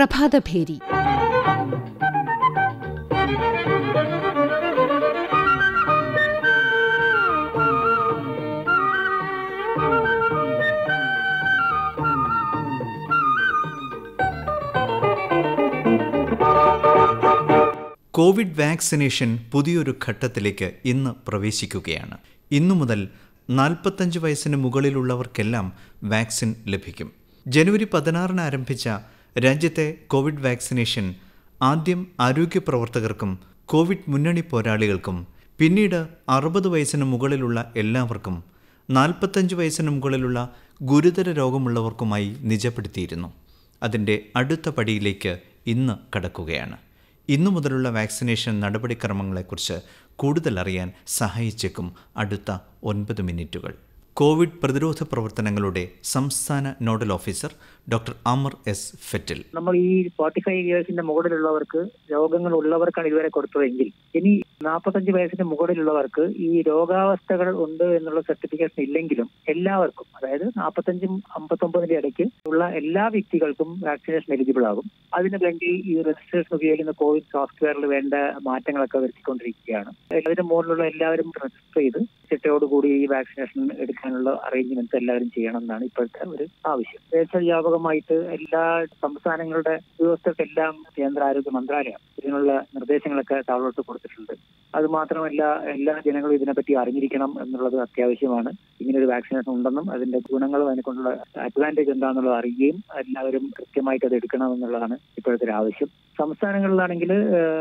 പ്രഭാതഭേരി Covid vaccination പുതിയൊരു ഘട്ടത്തിലേക്ക് ഇന്ന് പ്രവേശിക്കുകയാണ് ഇന്നു മുതൽ നാൽപ്പത്തഞ്ച് വയസ്സിന് മുകളിലുള്ളവർക്കെല്ലാം വാക്സിൻ ലഭിക്കും ജനുവരി പതിനാറിന് ആരംഭിച്ച രാജ്യത്തെ കോവിഡ് വാക്സിനേഷൻ ആദ്യം ആരോഗ്യ പ്രവർത്തകർക്കും കോവിഡ് മുന്നണി പോരാളികൾക്കും പിന്നീട് അറുപത് വയസ്സിന് മുകളിലുള്ള എല്ലാവർക്കും നാൽപ്പത്തഞ്ച് വയസ്സിന് മുകളിലുള്ള ഗുരുതര രോഗമുള്ളവർക്കുമായി നിജപ്പെടുത്തിയിരുന്നു അതിൻ്റെ അടുത്ത പടിയിലേക്ക് ഇന്ന് കടക്കുകയാണ് ഇന്നു മുതലുള്ള വാക്സിനേഷൻ നടപടിക്രമങ്ങളെക്കുറിച്ച് കൂടുതൽ അറിയാൻ സഹായിച്ചേക്കും അടുത്ത ഒൻപത് മിനിറ്റുകൾ കോവിഡ് പ്രതിരോധ പ്രവർത്തനങ്ങളുടെ സംസ്ഥാന nodal officer doctor Amar S Fettle നമ്മൾ ഈ ഫോർട്ടി ഫൈവ് ഇയേഴ്സിന്റെ മുകളിലുള്ളവർക്ക് രോഗങ്ങൾ ഉള്ളവർക്കാണ് ഇതുവരെ കൊടുത്തതെങ്കിൽ ഇനി നാൽപ്പത്തഞ്ച് വയസ്സിന് മുകളിലുള്ളവർക്ക് ഈ രോഗാവസ്ഥകൾ ഉണ്ട് എന്നുള്ള സർട്ടിഫിക്കേഷൻ ഇല്ലെങ്കിലും എല്ലാവർക്കും അതായത് നാൽപ്പത്തഞ്ചും അമ്പത്തൊമ്പതിന്റെ ഇടയ്ക്ക് ഉള്ള എല്ലാ വ്യക്തികൾക്കും വാക്സിനേഷൻ എലിജിബിൾ ആകും അതിന് വേണ്ടി ഈ രജിസ്ട്രേഷൻ ഉപയോഗിക്കുന്ന കോവിഡ് സോഫ്റ്റ്വെയറിൽ വേണ്ട മാറ്റങ്ങളൊക്കെ വരുത്തിക്കൊണ്ടിരിക്കുകയാണ് അതിന് മുകളിലുള്ള എല്ലാവരും രജിസ്റ്റർ ചെയ്ത് ചിട്ടയോടുകൂടി ഈ വാക്സിനേഷൻ എടുക്കാനുള്ള അറേഞ്ച്മെന്റ്സ് എല്ലാവരും ചെയ്യണം എന്നാണ് ഇപ്പോഴത്തെ ഒരു ആവശ്യം ദേശവ്യാപകമായിട്ട് എല്ലാ സംസ്ഥാനങ്ങളുടെ ഉദ്യോഗസ്ഥർക്കെല്ലാം കേന്ദ്ര ആരോഗ്യ മന്ത്രാലയം ഇതിനുള്ള നിർദ്ദേശങ്ങളൊക്കെ താഴോട്ട് കൊടുത്തിട്ടുണ്ട് അത് മാത്രമല്ല എല്ലാ ജനങ്ങളും ഇതിനെപ്പറ്റി അറിഞ്ഞിരിക്കണം എന്നുള്ളത് അത്യാവശ്യമാണ് ഇങ്ങനെ ഒരു വാക്സിനേഷൻ ഉണ്ടെന്നും അതിന്റെ ഗുണങ്ങളും അതിനെക്കൊണ്ടുള്ള അഡ്വാൻറ്റേജ് എന്താണെന്നുള്ളത് അറിയുകയും എല്ലാവരും കൃത്യമായിട്ട് അത് എടുക്കണം എന്നുള്ളതാണ് ഇപ്പോഴത്തെ ഒരു ആവശ്യം സംസ്ഥാനങ്ങളിലാണെങ്കിൽ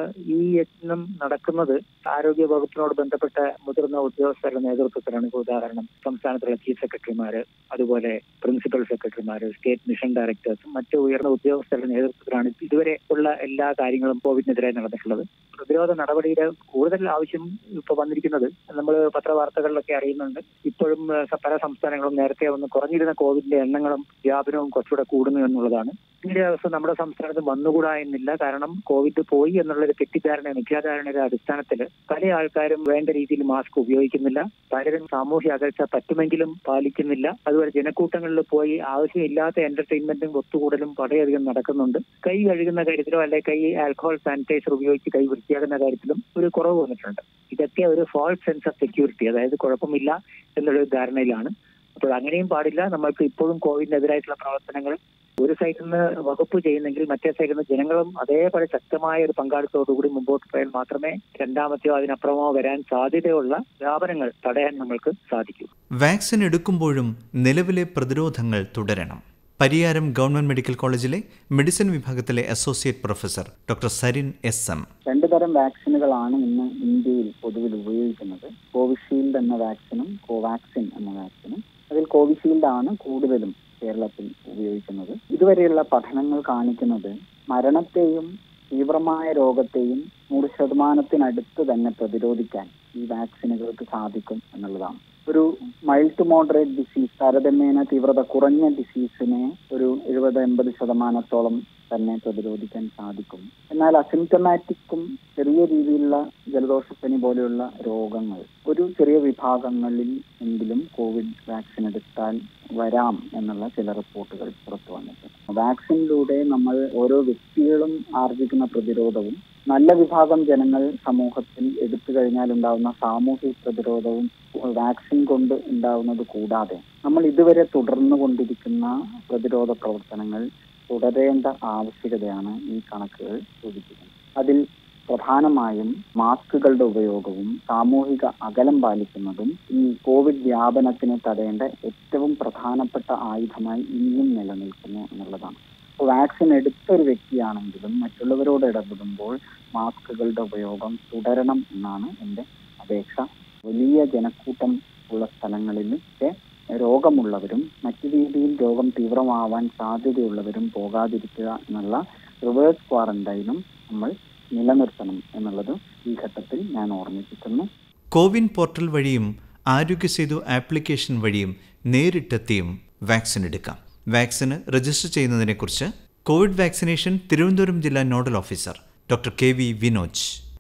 ഈ യജ്ഞം നടക്കുന്നത് ആരോഗ്യ വകുപ്പിനോട് ബന്ധപ്പെട്ട മുതിർന്ന ഉദ്യോഗസ്ഥരുടെ നേതൃത്വത്തിലാണ് ഇപ്പോൾ ഉദാഹരണം സംസ്ഥാനത്തുള്ള ചീഫ് സെക്രട്ടറിമാര് അതുപോലെ പ്രിൻസിപ്പൽ സെക്രട്ടറിമാര് സ്റ്റേറ്റ് മിഷൻ ഡയറക്ടേഴ്സും മറ്റു ഉയർന്ന ഉദ്യോഗസ്ഥരുടെ നേതൃത്വത്തിലാണ് ഇതുവരെ ഉള്ള എല്ലാ കാര്യങ്ങളും കോവിഡിനെതിരെ നടന്നിട്ടുള്ളത് പ്രതിരോധ നടപടിയുടെ കൂടുതൽ ആവശ്യം ഇപ്പൊ വന്നിരിക്കുന്നത് നമ്മൾ പത്രവാർത്തകളിലൊക്കെ അറിയുന്നുണ്ട് ഇപ്പോഴും പല സംസ്ഥാനങ്ങളും നേരത്തെ ഒന്ന് കുറഞ്ഞിരുന്ന കോവിഡിന്റെ എണ്ണങ്ങളും വ്യാപനവും കുറച്ചുകൂടെ കൂടുന്നു എന്നുള്ളതാണ് ഇങ്ങനെ അവസ്ഥ നമ്മുടെ സംസ്ഥാനത്ത് വന്നുകൂടാ എന്നില്ല കാരണം കോവിഡ് പോയി എന്നുള്ളൊരു തെറ്റിദ്ധാരണ മിഥ്യാധാരണയുടെ അടിസ്ഥാനത്തിൽ പല ആൾക്കാരും വേണ്ട രീതിയിൽ മാസ്ക് ഉപയോഗിക്കുന്നില്ല പലരും സാമൂഹ്യ അകൽച്ച പറ്റുമെങ്കിലും പാലിക്കുന്നില്ല അതുപോലെ ജനക്കൂട്ടങ്ങളിൽ പോയി ആവശ്യമില്ലാത്ത എന്റർടൈൻമെന്റും ഒത്തുകൂടലും വളരെയധികം നടക്കുന്നുണ്ട് കൈ കഴുകുന്ന കാര്യത്തിലോ അല്ലെ കൈ ആൽക്കഹോൾ സാനിറ്റൈസർ ഉപയോഗിച്ച് കൈ വൃത്തിയാക്കുന്ന കാര്യത്തിലും ഒരു കുറവ് വന്നിട്ടുണ്ട് ഇതൊക്കെ ഒരു ഫോൾസ് സെൻസ് ഓഫ് സെക്യൂരിറ്റി അതായത് കുഴപ്പമില്ല എന്നുള്ളൊരു ധാരണയിലാണ് അപ്പോൾ അങ്ങനെയും പാടില്ല നമ്മൾക്ക് ഇപ്പോഴും കോവിഡിനെതിരായിട്ടുള്ള പ്രവർത്തനങ്ങൾ ഒരു സൈഡിൽ നിന്ന് വകുപ്പ് ചെയ്യുന്നെങ്കിൽ മറ്റേ സൈഡിൽ നിന്ന് ജനങ്ങളും അതേപോലെ ശക്തമായ ഒരു പങ്കാളിത്തത്തോടുകൂടി മുമ്പോട്ട് പോയാൽ മാത്രമേ രണ്ടാമത്തെയോ അതിനപ്പുറമോ വരാൻ സാധ്യതയുള്ള വ്യാപനങ്ങൾ തടയാൻ നമ്മൾക്ക് സാധിക്കൂ വാക്സിൻ എടുക്കുമ്പോഴും നിലവിലെ പ്രതിരോധങ്ങൾ തുടരണം പരിയാരം ഗവൺമെന്റ് മെഡിക്കൽ കോളേജിലെ മെഡിസിൻ വിഭാഗത്തിലെ associate professor doctor Sarin S M രണ്ടു തരം വാക്സിനുകളാണ് ഇന്ന് ഇന്ത്യയിൽ പൊതുവിൽ ഉപയോഗിക്കുന്നത് കോവിഷീൽഡ് എന്ന വാക്സിനും കോവാക്സിൻ എന്ന വാക്സിനും അതിൽ കോവിഷീൽഡ് ആണ് കൂടുതലും കേരളത്തിൽ ഉപയോഗിക്കുന്നത് ഇതുവരെയുള്ള പഠനങ്ങൾ കാണിക്കുന്നത് മരണത്തെയും തീവ്രമായ രോഗത്തെയും നൂറ് ശതമാനത്തിനടുത്ത് തന്നെ പ്രതിരോധിക്കാൻ ഈ വാക്സിനുകൾക്ക് സാധിക്കും എന്നുള്ളതാണ് ഒരു മൈൽഡ് ടു മോഡറേറ്റ് ഡിസീസ് താരതമ്യേന തീവ്രത കുറഞ്ഞ ഡിസീസിനെ ഒരു എഴുപത് എൺപത് ശതമാനത്തോളം തന്നെ പ്രതിരോധിക്കാൻ സാധിക്കും എന്നാൽ അസിംറ്റമാറ്റിക്കും ചെറിയ രീതിയിലുള്ള ജലദോഷപ്പനി പോലെയുള്ള രോഗങ്ങൾ ഒരു ചെറിയ വിഭാഗങ്ങളിൽ എങ്കിലും കോവിഡ് വാക്സിൻ എടുത്താൽ വരാം എന്നുള്ള ചില റിപ്പോർട്ടുകൾ പുറത്തു വന്നിട്ടുണ്ട് വാക്സിനിലൂടെ നമ്മൾ ഓരോ വ്യക്തികളും ആർജിക്കുന്ന പ്രതിരോധവും നല്ല വിഭാഗം ജനങ്ങൾ സമൂഹത്തിൽ എടുത്തു കഴിഞ്ഞാൽ ഉണ്ടാവുന്ന സാമൂഹിക പ്രതിരോധവും വാക്സിൻ കൊണ്ട് ഉണ്ടാവുന്നത് കൂടാതെ നമ്മൾ ഇതുവരെ തുടർന്നു കൊണ്ടിരിക്കുന്ന പ്രതിരോധ പ്രവർത്തനങ്ങൾ തുടരേണ്ട ആവശ്യകതയാണ് ഈ കണക്കുകൾ സൂചിപ്പിക്കുന്നത് അതിൽ പ്രധാനമായും മാസ്കുകളുടെ ഉപയോഗവും സാമൂഹിക അകലം പാലിക്കുന്നതും ഈ കോവിഡ് വ്യാപനത്തിന് തടയേണ്ട ഏറ്റവും പ്രധാനപ്പെട്ട ആയുധമായി ഇനിയും നിലനിൽക്കുന്നു എന്നുള്ളതാണ് വാക്സിൻ എടുത്ത ഒരു വ്യക്തിയാണെങ്കിലും മറ്റുള്ളവരോട് ഇടപെടുമ്പോൾ മാസ്കുകളുടെ ഉപയോഗം തുടരണം എന്നാണ് എൻ്റെ അപേക്ഷ വലിയ ജനക്കൂട്ടം ഉള്ള സ്ഥലങ്ങളിലൊക്കെ രോഗമുള്ളവരും മറ്റു രീതിയിൽ രോഗം തീവ്രമാവാൻ സാധ്യതയുള്ളവരും പോകാതിരിക്കുക എന്നുള്ള റിവേഴ്സ് ക്വാറന്റൈനും നമ്മൾ നിലനിർത്തണം എന്നുള്ളത് ഈ ഘട്ടത്തിൽ ഞാൻ ഓർമ്മിപ്പിക്കുന്നു കോവിൻ പോർട്ടൽ വഴിയും ആരോഗ്യ സേതു ആപ്ലിക്കേഷൻ വഴിയും നേരിട്ടെത്തിയും വാക്സിൻ എടുക്കാം വാക്സിന് രജിസ്റ്റർ ചെയ്യുന്നതിനെക്കുറിച്ച് കോവിഡ് വാക്സിനേഷൻ തിരുവനന്തപുരം ജില്ലാ nodal officer doctor K V Vinoj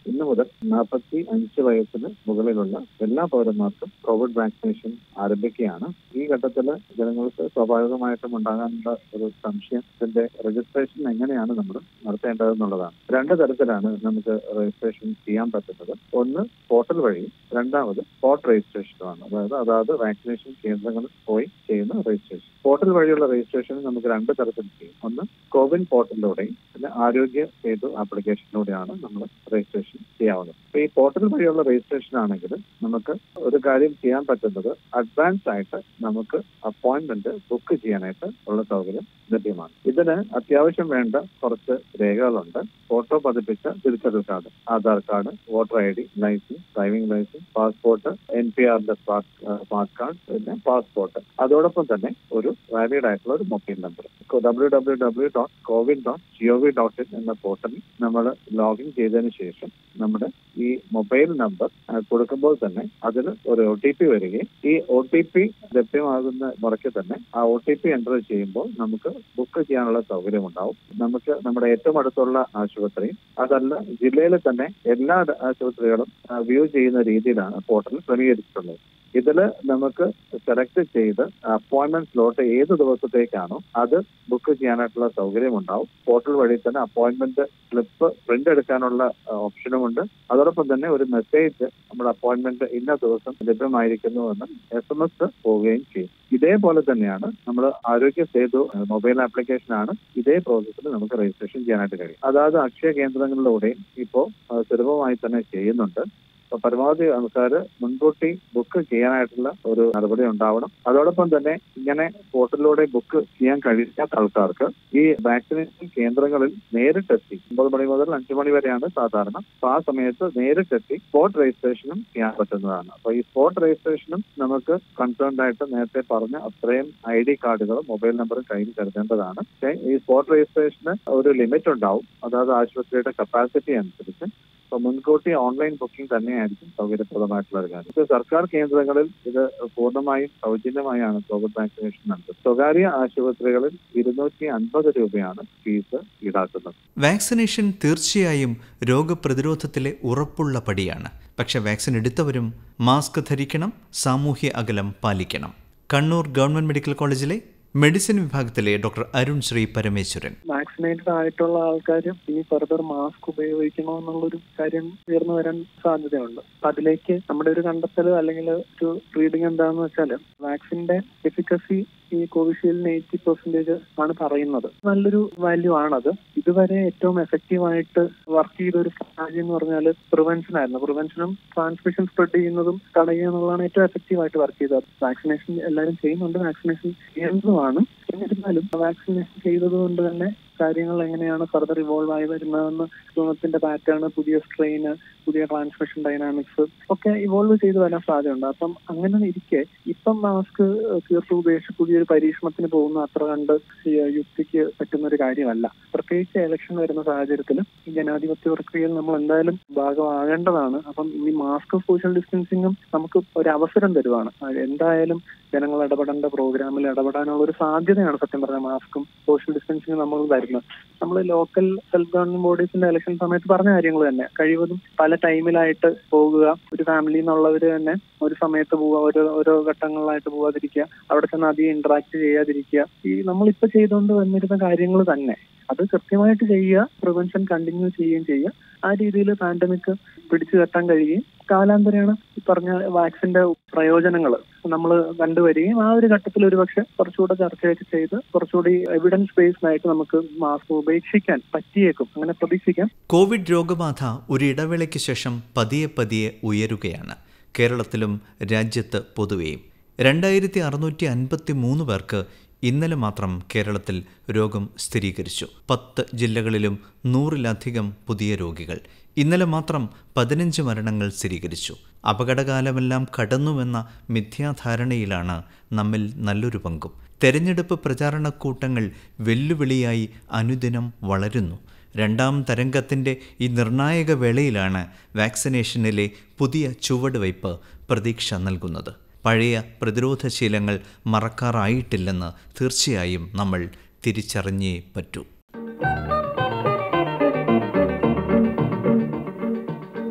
ഇന്ന് മുതൽ നാൽപ്പത്തി അഞ്ച് വയസ്സിന് മുകളിലുള്ള എല്ലാ പൗരന്മാർക്കും കോവിഡ് വാക്സിനേഷൻ ആരംഭിക്കുകയാണ് ഈ ഘട്ടത്തിൽ ജനങ്ങൾക്ക് സ്വാഭാവികമായിട്ടും ഉണ്ടാകാനുള്ള ഒരു സംശയത്തിന്റെ രജിസ്ട്രേഷൻ എങ്ങനെയാണ് നമ്മൾ നടത്തേണ്ടതെന്നുള്ളതാണ് രണ്ട് തരത്തിലാണ് നമുക്ക് രജിസ്ട്രേഷൻ ചെയ്യാൻ പറ്റുന്നത് ഒന്ന് പോർട്ടൽ വഴി രണ്ടാമത് സ്പോട്ട് രജിസ്ട്രേഷനുമാണ് അതായത് അതായത് വാക്സിനേഷൻ കേന്ദ്രങ്ങളിൽ പോയി ചെയ്യുന്ന രജിസ്ട്രേഷൻ പോർട്ടൽ വഴിയുള്ള രജിസ്ട്രേഷൻ നമുക്ക് രണ്ട് തരത്തിൽ ചെയ്യും ഒന്ന് കോവിൻ പോർട്ടലിലൂടെയും പിന്നെ ആരോഗ്യ സേതു ആപ്ലിക്കേഷനിലൂടെയാണ് നമ്മൾ രജിസ്ട്രേഷൻ ചെയ്യാവുന്നത് അപ്പൊ ഈ പോർട്ടൽ വഴിയുള്ള രജിസ്ട്രേഷൻ ആണെങ്കിൽ നമുക്ക് ഒരു കാര്യം ചെയ്യാൻ പറ്റുന്നത് അഡ്വാൻസ് ആയിട്ട് നമുക്ക് അപ്പോയിന്റ്മെന്റ് ബുക്ക് ചെയ്യാനായിട്ട് ഉള്ള സൗകര്യം ലഭ്യമാണ് ഇതിന് അത്യാവശ്യം വേണ്ട കുറച്ച് രേഖകളുണ്ട് ഫോട്ടോ പതിപ്പിച്ച തിരിച്ചറിയൽ card Aadhaar card voter I D license driving license passport N P ആറിന്റെ സ്മാർട്ട് കാർഡ് പിന്നെ പാസ്പോർട്ട് അതോടൊപ്പം തന്നെ ഒരു വാലിഡ് ആയിട്ടുള്ള ഒരു mobile number W W W dot CoWIN dot G O V dot in എന്ന പോർട്ടലിൽ നമ്മൾ ലോഗിൻ ചെയ്തതിന് ശേഷം നമ്മുടെ ഈ മൊബൈൽ നമ്പർ കൊടുക്കുമ്പോൾ തന്നെ അതിൽ ഒരു ഒ ടി പി വരികയും ഈ ഒ ടി പി ലഭ്യമാകുന്ന മുറയ്ക്ക് തന്നെ ആ ഒ ടി പി എൻ്റർ ചെയ്യുമ്പോൾ നമുക്ക് ബുക്ക് ചെയ്യാനുള്ള സൗകര്യം ഉണ്ടാവും നമുക്ക് നമ്മുടെ ഏറ്റവും അടുത്തുള്ള ആശുപത്രി അതല്ല ജില്ലയിലെ തന്നെ എല്ലാ ആശുപത്രികളും വ്യൂ ചെയ്യുന്ന രീതിയിലാണ് പോർട്ടൽ ക്രമീകരിച്ചിട്ടുള്ളത് ഇതിൽ നമുക്ക് സെലക്ട് ചെയ്ത് അപ്പോയിന്റ്മെന്റ് സ്ലോട്ട് ഏത് ദിവസത്തേക്കാണോ അത് ബുക്ക് ചെയ്യാനായിട്ടുള്ള സൗകര്യം ഉണ്ടാവും പോർട്ടൽ വഴി തന്നെ അപ്പോയിന്റ്മെന്റ് സ്ലിപ്പ് പ്രിന്റ് എടുക്കാനുള്ള ഓപ്ഷനുമുണ്ട് അതോടൊപ്പം തന്നെ ഒരു മെസ്സേജ് നമ്മുടെ അപ്പോയിന്റ്മെന്റ് ഇന്ന ദിവസം ലഭ്യമായിരിക്കുന്നു എന്ന് എസ് എം എസ് പോവുകയും ചെയ്യും ഇതേപോലെ തന്നെയാണ് നമ്മൾ ആരോഗ്യ സേതു മൊബൈൽ ആപ്ലിക്കേഷൻ ആണ് ഇതേ പ്രോസസ്സിൽ നമുക്ക് രജിസ്ട്രേഷൻ ചെയ്യാനായിട്ട് കഴിയും അതായത് അക്ഷയ കേന്ദ്രങ്ങളിലൂടെയും ഇപ്പോൾ സുലഭമായി തന്നെ ചെയ്യുന്നുണ്ട് അപ്പൊ പരമാവധി ആൾക്കാർ മുൻകൂട്ടി ബുക്ക് ചെയ്യാനായിട്ടുള്ള ഒരു നടപടി ഉണ്ടാവണം അതോടൊപ്പം തന്നെ ഇങ്ങനെ പോർട്ടലിലൂടെ ബുക്ക് ചെയ്യാൻ കഴിയാത്ത ആൾക്കാർക്ക് ഈ വാക്സിനേഷൻ കേന്ദ്രങ്ങളിൽ നേരിട്ടെത്തി ഒമ്പത് മണി മുതൽ അഞ്ചു മണി വരെയാണ് സാധാരണ അപ്പൊ ആ സമയത്ത് നേരിട്ടെത്തി സ്പോട്ട് രജിസ്ട്രേഷനും ചെയ്യാൻ പറ്റുന്നതാണ് അപ്പൊ ഈ സ്പോട്ട് രജിസ്ട്രേഷനും നമുക്ക് കൺസേൺഡ് ആയിട്ട് നേരത്തെ പറഞ്ഞ അത്രയും ഐ ഡി കാർഡുകളും മൊബൈൽ നമ്പറും കയ്യിൽ കരുതേണ്ടതാണ് പക്ഷേ ഈ സ്പോട്ട് രജിസ്ട്രേഷന് ഒരു ലിമിറ്റ് ഉണ്ടാവും അതായത് ആശുപത്രിയുടെ കപ്പാസിറ്റി അനുസരിച്ച് അപ്പൊ മുൻകൂട്ടി ഓൺലൈൻ ബുക്കിംഗ് തന്നെയായിരിക്കും സൗകര്യപ്രദമായിട്ടുള്ള ഒരു കാര്യം ഇത് സർക്കാർ കേന്ദ്രങ്ങളിൽ ഇത് പൂർണ്ണമായും സൗജന്യമായാണ് കോവിഡ് വാക്സിനേഷൻ നടത്തുന്നത് സ്വകാര്യ ആശുപത്രികളിൽ ഇരുന്നൂറ്റി അൻപത് രൂപയാണ് ഫീസ് ഈടാക്കുന്നത് വാക്സിനേഷൻ തീർച്ചയായും രോഗപ്രതിരോധത്തിലെ ഉറപ്പുള്ള പടിയാണ് പക്ഷെ വാക്സിൻ എടുത്തവരും മാസ്ക് ധരിക്കണം സാമൂഹ്യ അകലം പാലിക്കണം കണ്ണൂർ ഗവൺമെന്റ് മെഡിക്കൽ കോളേജിലെ മെഡിസിൻ വിഭാഗത്തിലെ ഡോക്ടർ അരുൺ ശ്രീ പരമേശ്വരൻ വാക്സിനേറ്റഡ് ആയിട്ടുള്ള ആൾക്കാർ ഇനി ഫർദർ മാസ്ക് ഉപയോഗിക്കണോ എന്നുള്ളൊരു കാര്യം ഉയർന്നു വരാൻ സാധ്യതയുണ്ട് അപ്പൊ അതിലേക്ക് നമ്മുടെ ഒരു കണ്ടെത്തൽ അല്ലെങ്കിൽ ഒരു റീഡിംഗ് എന്താണെന്ന് വെച്ചാൽ വാക്സിന്റെ എഫിക്കസി ഈ കോവിഷീൽഡിന് എയ്റ്റി പെർസെന്റേജ് ആണ് പറയുന്നത് നല്ലൊരു വാല്യൂ ആണത് ഇതുവരെ ഏറ്റവും എഫക്റ്റീവ് ആയിട്ട് വർക്ക് ചെയ്ത ഒരു സാഹചര്യം എന്ന് പറഞ്ഞാൽ പ്രിവെൻഷൻ ആയിരുന്നു പ്രിവെൻഷനും ട്രാൻസ്മിഷൻ സ്പ്രെഡ് ചെയ്യുന്നതും തടയുക എന്നുള്ളതാണ് ഏറ്റവും എഫക്റ്റീവ് ആയിട്ട് വർക്ക് ചെയ്തത് വാക്സിനേഷൻ എല്ലാവരും ചെയ്യുന്നുണ്ട് വാക്സിനേഷൻ ചെയ്യേണ്ടതുമാണ് എന്നിരുന്നാലും വാക്സിനേഷൻ ചെയ്തത് കൊണ്ട് തന്നെ കാര്യങ്ങൾ എങ്ങനെയാണ് ഫർദർ ഇവോൾവ് ആയി വരുന്നതെന്ന് രോഗത്തിന്റെ പാറ്റേൺ പുതിയ സ്ട്രെയിന് പുതിയ ട്രാൻസ്മിഷൻ ഡൈനാമിക്സ് ഒക്കെ ഇവോൾവ് ചെയ്ത് വരാൻ സാധ്യതയുണ്ട് അപ്പം അങ്ങനെ ഇരിക്കെ ഇപ്പം മാസ്ക് തീർത്തും ഉപേക്ഷിച്ച് പുതിയൊരു പരീക്ഷണത്തിന് പോകുന്ന അത്ര കണ്ട് യുക്തിക്ക് പറ്റുന്ന ഒരു കാര്യമല്ല പ്രത്യേകിച്ച് ഇലക്ഷൻ വരുന്ന സാഹചര്യത്തിൽ ഈ ജനാധിപത്യ പ്രക്രിയയിൽ നമ്മൾ എന്തായാലും ഭാഗമാകേണ്ടതാണ് അപ്പം ഈ മാസ്ക് സോഷ്യൽ ഡിസ്റ്റൻസിങ്ങും നമുക്ക് ഒരു അവസരം തരുവാണ് എന്തായാലും ജനങ്ങൾ ഇടപെടേണ്ട പ്രോഗ്രാമിൽ ഇടപെടാനുള്ള ഒരു സാധ്യതയാണ് സത്യം പറഞ്ഞ മാസ്കും സോഷ്യൽ ഡിസ്റ്റൻസിങ്ങും നമ്മൾ വരുന്നത് നമ്മൾ ലോക്കൽ സെൽഫ് ഗവൺമെന്റ് ബോഡീസിന്റെ ഇലക്ഷൻ സമയത്ത് പറഞ്ഞ കാര്യങ്ങൾ തന്നെ കഴിവതും പല ടൈമിലായിട്ട് പോകുക ഒരു ഫാമിലി എന്നുള്ളവര് തന്നെ ഒരു സമയത്ത് പോവുക ഓരോ ഓരോ ഘട്ടങ്ങളിലായിട്ട് പോവാതിരിക്കുക അവിടെ ചെന്ന് അധികം ഇന്ററാക്ട് ചെയ്യാതിരിക്കുക ഈ നമ്മളിപ്പോ ചെയ്തുകൊണ്ട് വന്നിരുന്ന കാര്യങ്ങൾ തന്നെ അത് കൃത്യമായിട്ട് ചെയ്യുക പ്രിവെൻഷൻ കണ്ടിന്യൂ ചെയ്യുകയും ചെയ്യുക ആ രീതിയിൽ പാൻഡമിക് പിടിച്ചു കെട്ടാൻ കഴിയുകയും കാലാന്തരേണ ഈ പറഞ്ഞ വാക്സിന്റെ പ്രയോജനങ്ങൾ നമ്മൾ കണ്ടുവരികയും ആ ഒരു ഘട്ടത്തിൽ ഒരുപക്ഷെ കുറച്ചുകൂടെ ചർച്ചയൊക്കെ ചെയ്ത് കുറച്ചുകൂടി എവിഡൻസ് ബേസ്ഡ് ആയിട്ട് നമുക്ക് മാസ്ക് ഉപേക്ഷിക്കാൻ പറ്റിയേക്കും അങ്ങനെ പ്രതീക്ഷിക്കാം കോവിഡ് രോഗബാധ ഒരു ഇടവേളയ്ക്ക് ശേഷം പതിയെ പതിയെ ഉയരുകയാണ് കേരളത്തിലും രാജ്യത്ത് പൊതുവെയും രണ്ടായിരത്തി അറുന്നൂറ്റി അൻപത്തി മൂന്ന് പേർക്ക് ഇന്നലെ മാത്രം കേരളത്തിൽ രോഗം സ്ഥിരീകരിച്ചു പത്ത് ജില്ലകളിലും നൂറിലധികം പുതിയ രോഗികൾ ഇന്നലെ മാത്രം പതിനഞ്ച് മരണങ്ങൾ സ്ഥിരീകരിച്ചു അപകടകാലമെല്ലാം കടന്നുവെന്ന മിഥ്യാധാരണയിലാണ് നമ്മിൽ നല്ലൊരു പങ്കും തെരഞ്ഞെടുപ്പ് പ്രചാരണക്കൂട്ടങ്ങൾ വെല്ലുവിളിയായി അനുദിനം വളരുന്നു രണ്ടാം തരംഗത്തിൻ്റെ ഈ നിർണായക വേളയിലാണ് വാക്സിനേഷനിലെ പുതിയ ചുവടുവയ്പ് പ്രതീക്ഷ നൽകുന്നത് പഴയ പ്രതിരോധശീലങ്ങൾ മറക്കാറായിട്ടില്ലെന്ന് തീർച്ചയായും നമ്മൾ തിരിച്ചറിഞ്ഞേ പറ്റൂ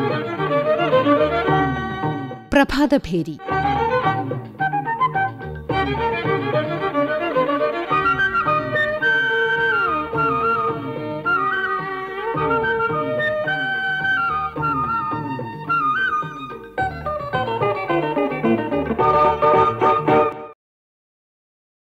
പ്രഭാതഭേരി